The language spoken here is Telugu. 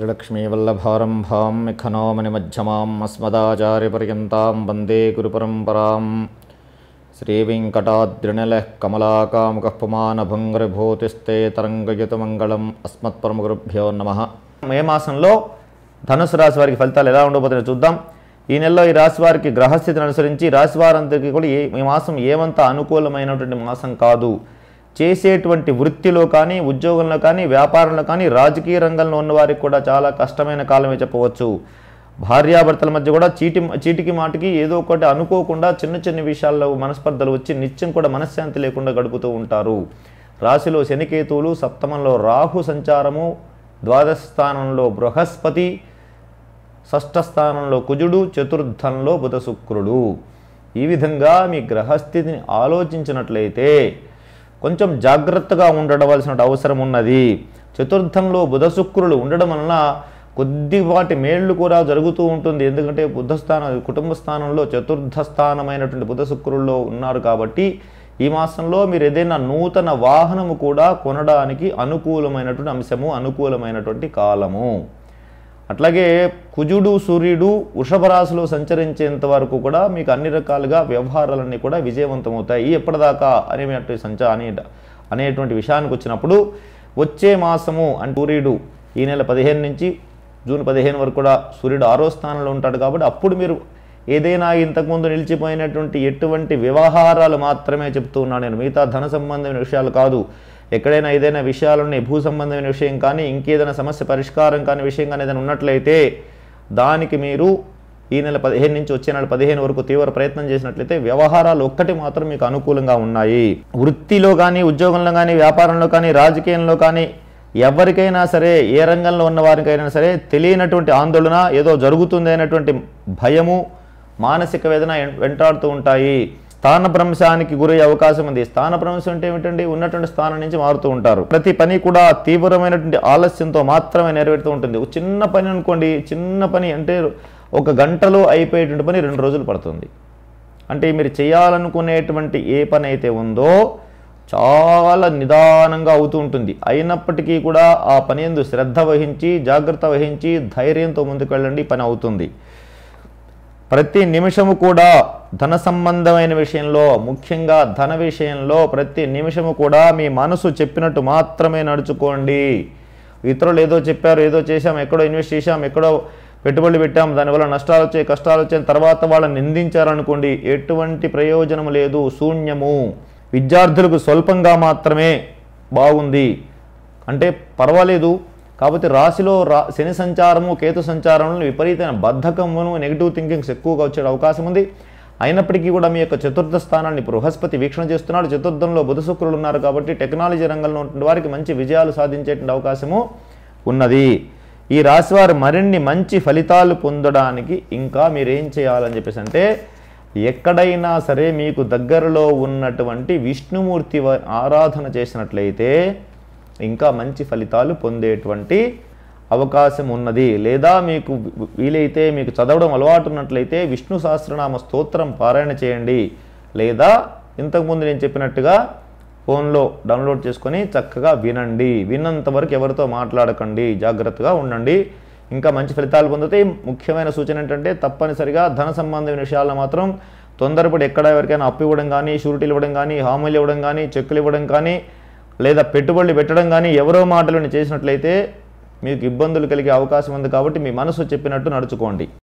శ్రీలక్ష్మీవల్లభారంభాం మిఖనోమణిమధ్యమాం అస్మదాచార్యపర్యంతాం వందే గురుపరంపరాం శ్రీవేంకటాద్రినలः కమలాకాముకः పుమానభంగరిభూతిస్తే తరంగయుతమంగళం అస్మత్పరమగురుభ్యో నమ మే మాసంలో ధనుసు రాశి వారికి ఫలితాలు ఎలా ఉండబోతున్నాయో చూద్దాం ఈ నెలలో ఈ రాశి వారికి గ్రహస్థితిని అనుసరించి ఈ రాశి వారందరికీ కూడా ఏ ఈ మాసం ఏమంత అనుకూలమైనటువంటి మాసం కాదు చేసేటువంటి వృత్తిలో కానీ ఉద్యోగంలో కానీ వ్యాపారంలో కానీ రాజకీయ రంగంలో ఉన్న వారికి కూడా చాలా కష్టమైన కాలమే చెప్పవచ్చు భార్యాభర్తల మధ్య కూడా చీటి చీటికి మాటికి ఏదో ఒకటి అనుకోకుండా చిన్న చిన్న విషయాల్లో మనస్పర్ధలు వచ్చి నిత్యం కూడా మనశ్శాంతి లేకుండా గడుపుతూ ఉంటారు రాశిలో శనికేతువులు సప్తమంలో రాహు సంచారము ద్వాదశ స్థానంలో బృహస్పతి షష్ఠ స్థానంలో కుజుడు చతుర్థంలో బుధ శుక్రుడు ఈ విధంగా మీ గ్రహస్థితిని ఆలోచించినట్లయితే కొంచెం జాగ్రత్తగా ఉండవలసిన అవసరం ఉన్నది చతుర్థంలో బుధ శుక్రులు ఉండడం వలన కొద్దిపాటి మేళ్లు కూడా జరుగుతూ ఉంటుంది ఎందుకంటే బుధ స్థానం కుటుంబ స్థానంలో చతుర్థ స్థానమైనటువంటి బుధ శుక్రుల్లో ఉన్నారు కాబట్టి ఈ మాసంలో మీరు ఏదైనా నూతన వాహనము కూడా కొనడానికి అనుకూలమైనటువంటి అంశము అనుకూలమైనటువంటి కాలము అట్లాగే కుజుడు సూర్యుడు వృషభ రాశిలో సంచరించేంత వరకు కూడా మీకు అన్ని రకాలుగా వ్యవహారాలన్నీ కూడా విజయవంతమవుతాయి ఎప్పటిదాకా అనేటువంటి సంచా అనే అనేటువంటి విషయానికి వచ్చినప్పుడు వచ్చే మాసము అంటే సూర్యుడు ఈ నెల పదిహేను నుంచి జూన్ పదిహేను వరకు కూడా సూర్యుడు ఆరో స్థానంలో ఉంటాడు కాబట్టి అప్పుడు మీరు ఏదైనా ఇంతకుముందు నిలిచిపోయినటువంటి ఎటువంటి వ్యవహారాలు మాత్రమే చెప్తూ ఉన్నాను నేను మిగతా ధన సంబంధమైన విషయాలు కాదు ఎక్కడైనా ఏదైనా విషయాలున్నాయి భూ సంబంధమైన విషయం కానీ ఇంకేదైనా సమస్య పరిష్కారం కాని విషయం కానీ ఏదైనా ఉన్నట్లయితే దానికి మీరు ఈ నెల పదిహేను నుంచి వచ్చే నెల పదిహేను వరకు తీవ్ర ప్రయత్నం చేసినట్లయితే వ్యవహారాలు ఒక్కటి మాత్రం మీకు అనుకూలంగా ఉన్నాయి వృత్తిలో కానీ ఉద్యోగంలో కానీ వ్యాపారంలో కానీ రాజకీయంలో కానీ ఎవరికైనా సరే ఏ రంగంలో ఉన్న వారికైనా సరే తెలియనటువంటి ఆందోళన ఏదో జరుగుతుంది అనేటువంటి భయము మానసిక వేదన వెంటాడుతూ ఉంటాయి స్థానభ్రంశానికి గురయ్యే అవకాశం ఉంది స్థానభ్రంశం అంటే ఏమిటండి ఉన్నటువంటి స్థానం నుంచి మారుతూ ఉంటారు ప్రతి పని కూడా తీవ్రమైనటువంటి ఆలస్యంతో మాత్రమే నెరవేరుతూ ఉంటుంది ఒక చిన్న పని అనుకోండి చిన్న పని అంటే ఒక గంటలో అయిపోయేటువంటి పని రెండు రోజులు పడుతుంది అంటే మీరు చేయాలనుకునేటువంటి ఏ పని అయితే ఉందో చాలా నిదానంగా అవుతూ ఉంటుంది అయినప్పటికీ కూడా ఆ పని ఎందు శ్రద్ధ వహించి జాగ్రత్త వహించి ధైర్యంతో ముందుకు వెళ్ళండి పని అవుతుంది ప్రతి నిమిషము కూడా ధన సంబంధమైన విషయంలో ముఖ్యంగా ధన విషయంలో ప్రతి నిమిషము కూడా మీ మనసు చెప్పినట్టు మాత్రమే నడుచుకోండి ఇతరులు ఏదో చెప్పారు ఏదో చేశాం ఎక్కడో ఇన్వెస్ట్ చేశాం ఎక్కడో పెట్టుబడులు పెట్టాం దానివల్ల నష్టాలు వచ్చాయి కష్టాలు వచ్చాయి తర్వాత వాళ్ళని నిందించారనుకోండి ఎటువంటి ప్రయోజనం లేదు శూన్యము విద్యార్థులకు స్వల్పంగా మాత్రమే బాగుంది అంటే పర్వాలేదు కాబట్టి రాశిలో రా శని సంచారము కేతు సంచారంలో విపరీతమైన బద్ధకమును నెగిటివ్ థింకింగ్స్ ఎక్కువగా వచ్చే అవకాశం ఉంది అయినప్పటికీ కూడా మీ యొక్క చతుర్థ స్థానాన్ని బృహస్పతి వీక్షణ చేస్తున్నాడు చతుర్థంలో బుధ శుక్రులు ఉన్నారు కాబట్టి టెక్నాలజీ రంగంలో ఉన్న వారికి మంచి విజయాలు సాధించేటువంటి అవకాశము ఉన్నది ఈ రాశివారు మరిన్ని మంచి ఫలితాలు పొందడానికి ఇంకా మీరేం చేయాలని చెప్పేసి అంటే ఎక్కడైనా సరే మీకు దగ్గరలో ఉన్నటువంటి విష్ణుమూర్తి వ- ఆరాధన చేసినట్లయితే ఇంకా మంచి ఫలితాలు పొందేటువంటి అవకాశం ఉన్నది లేదా మీకు వి- వీలైతే మీకు చదవడం అలవాటు ఉన్నట్లయితే విష్ణు సహస్రనామ స్తోత్రం పారాయణ చేయండి లేదా ఇంతకుముందు నేను చెప్పినట్టుగా ఫోన్లో డౌన్లోడ్ చేసుకొని చక్కగా వినండి విన్నంత వరకు ఎవరితో మాట్లాడకండి జాగ్రత్తగా ఉండండి ఇంకా మంచి ఫలితాలు పొందితే ముఖ్యమైన సూచన ఏంటంటే తప్పనిసరిగా ధన సంబంధమైన విషయాల్లో మాత్రం తొందరపడి ఎక్కడ ఎవరికైనా అప్పు ఇవ్వడం కానీ షూరిటీలు ఇవ్వడం కానీ హామీలు ఇవ్వడం కానీ చెక్కులు ఇవ్వడం కానీ లేదా పెట్టుబడులు పెట్టడం కానీ ఎవరో మాటలను చేసినట్లయితే మీకు ఇబ్బందులు కలిగే అవకాశం ఉంది కాబట్టి మీ మనసు చెప్పినట్టు నడుచుకోండి